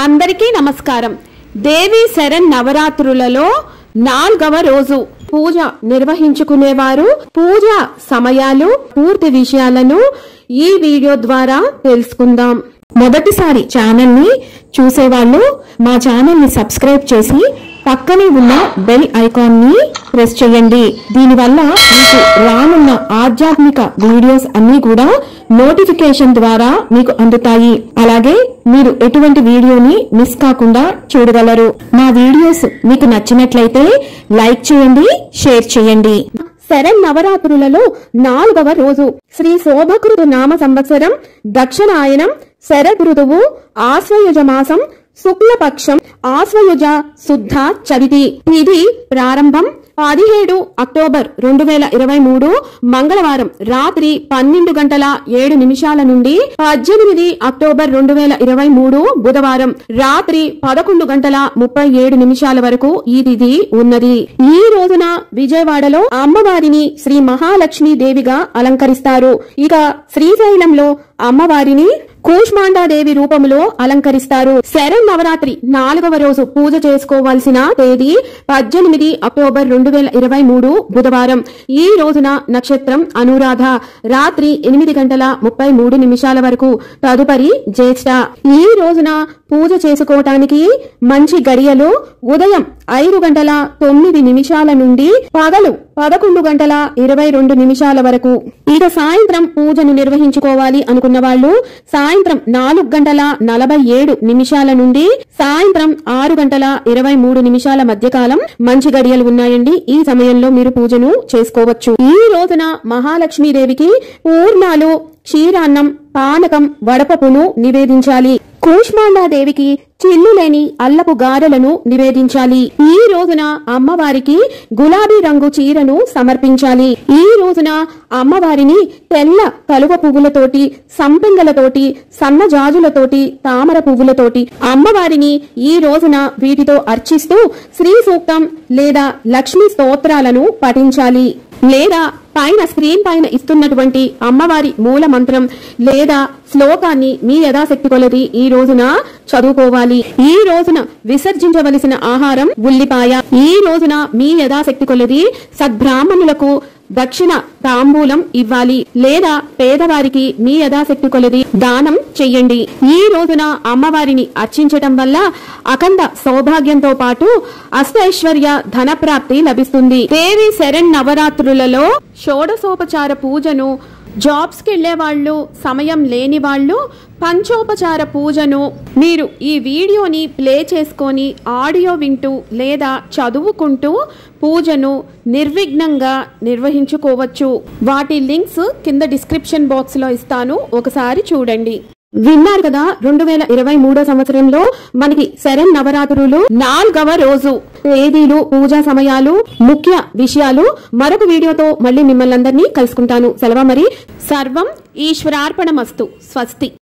అందరికీ నమస్కారం దేవి శరణ్ నవరాత్రులలో నాల్గవ రోజు పూజ నిర్వహించుకునేవారు పూజ సమయాలు పూర్తి విషయాలను ఈ వీడియో ద్వారా తెలుసుకుందాం మొదటిసారి ఛానల్ ని చూసేవాళ్ళు మా ఛానల్ ని సబ్స్క్రైబ్ చేసి పక్కనే ఉన్న బెల్ ఐకాన్ ని ప్రెస్ చేయండి దీనివల్ల మీకు రానున్న ఆధ్యాత్మిక వీడియోస్ అన్ని కూడా నోటిఫికేషన్ ద్వారా మీకు అందుతాయి అలాగే మీరు ఎటువంటి వీడియోని మిస్ కాకుండా చూడగలరు మా వీడియోస్ మీకు నచ్చినట్లయితే లైక్ చేయండి షేర్ చేయండి శరణ్ నవరాత్రులలో నాలుగవ రోజు శ్రీ శోభకృతు నామ సంవత్సరం దక్షిణాయనం శరద్ ఋతువు ఆశ్వయుజ మాసం శుక్లపక్షం ఆశ్వయుజ శుద్ధ చవితి ఇది ప్రారంభం పదిహేడు అక్టోబర్ రెండు వేల ఇరవై మూడు మంగళవారం రాత్రి పన్నెండు గంటల ఏడు నిమిషాల నుండి పద్దెనిమిది అక్టోబర్ రెండు వేల ఇరవై మూడు బుధవారం రాత్రి పదకొండు గంటల ముప్పై ఏడు నిమిషాల వరకు ఈ తిథి ఉన్నది ఈ రోజున విజయవాడలో అమ్మవారిని శ్రీ మహాలక్ష్మి దేవిగా అలంకరిస్తారు ఇక శ్రీశైలంలో అమ్మవారిని కూష్మాండాదేవి రూపంలో అలంకరిస్తారు శరణ్ నవరాత్రి నాలుగవ రోజు పూజ చేసుకోవాల్సిన తేదీ పద్దెనిమిది అక్టోబర్ రెండు వేల ఇరవై మూడు బుధవారం ఈ రోజున నక్షత్రం అనురాధ రాత్రి ఎనిమిది గంటల ముప్పై మూడు నిమిషాల వరకు తదుపరి జ్యేష్ఠ ఈ రోజున పూజ చేసుకోవటానికి మంచి గడియలు ఉదయం ఐదు గంటల తొమ్మిది నిమిషాల నుండి పగలు పదకొండు గంటల ఇరవై రెండు నిమిషాల వరకు ఇక సాయంత్రం పూజను నిర్వహించుకోవాలి అనుకున్న వాళ్ళు సాయంత్రం నాలుగు గంటల నలభై ఏడు నిమిషాల నుండి సాయంత్రం ఆరు గంటల ఇరవై మూడు నిమిషాల మధ్య కాలం మంచి గడియలు ఉన్నాయండి ఈ సమయంలో మీరు పూజను చేసుకోవచ్చు ఈ రోజున మహాలక్ష్మీదేవికి పూర్ణాలు క్షీరాన్నం పానకం వడపప్పును నివేదించాలి కూష్మాండాదేవికి చిల్లు లేని అల్లపు గారెలను నివేదించాలి ఈ రోజున అమ్మవారికి గులాబీ రంగు చీరను సమర్పించాలి ఈ రోజున అమ్మవారిని తెల్ల కలువ పువ్వులతోటి సంపెంగలతోటి సన్నజాజులతోటి తామర పువ్వులతోటి అమ్మవారిని ఈ రోజున వీటితో అర్చిస్తూ శ్రీ సూక్తం లేదా లక్ష్మీ స్తోత్రాలను పఠించాలి లేదా పైన స్క్రీన్ పైన ఇస్తున్నటువంటి అమ్మవారి మూల మంత్రం లేదా శ్లోకాన్ని మీ యథాశక్తి కొలది ఈ రోజున చదువుకోవాలి ఈ రోజున విసర్జించవలసిన ఆహారం ఉల్లిపాయ ఈ రోజున మీ యథాశక్తి కొలది సద్బ్రాహ్మణులకు దక్షిణ తాంబూలం ఇవ్వాలి లేదా పేదవారికి మీ యథాశక్తి కొలది దానం చెయ్యండి ఈ రోజున అమ్మవారిని అర్చించటం వల్ల అఖండ సౌభాగ్యంతో పాటు అష్టైశ్వర్య ధనప్రాప్తి లభిస్తుంది దేవి శరణ్ నవరాత్రులలో షోడసోపచార పూజను జాబ్స్కి వెళ్లే వాళ్ళు సమయం లేని వాళ్ళు పంచోపచార పూజను మీరు ఈ వీడియోని ప్లే చేసుకొని ఆడియో వింటూ లేదా చదువుకుంటూ పూజను నిర్విఘ్నంగా నిర్వహించుకోవచ్చు వాటి లింక్స్ కింద డిస్క్రిప్షన్ బాక్స్ లో ఇస్తాను ఒకసారి చూడండి విన్నారు కదా రెండు వేల ఇరవై మూడో సంవత్సరంలో మనకి శరణ్ నవరాత్రులు నాలుగవ రోజు తేదీలు పూజా సమయాలు ముఖ్య విషయాలు మరొక వీడియోతో మళ్ళీ మిమ్మల్ని అందరినీ కలుసుకుంటాను సెలవు మరి సర్వం ఈశ్వరార్పణమస్తు స్వస్తి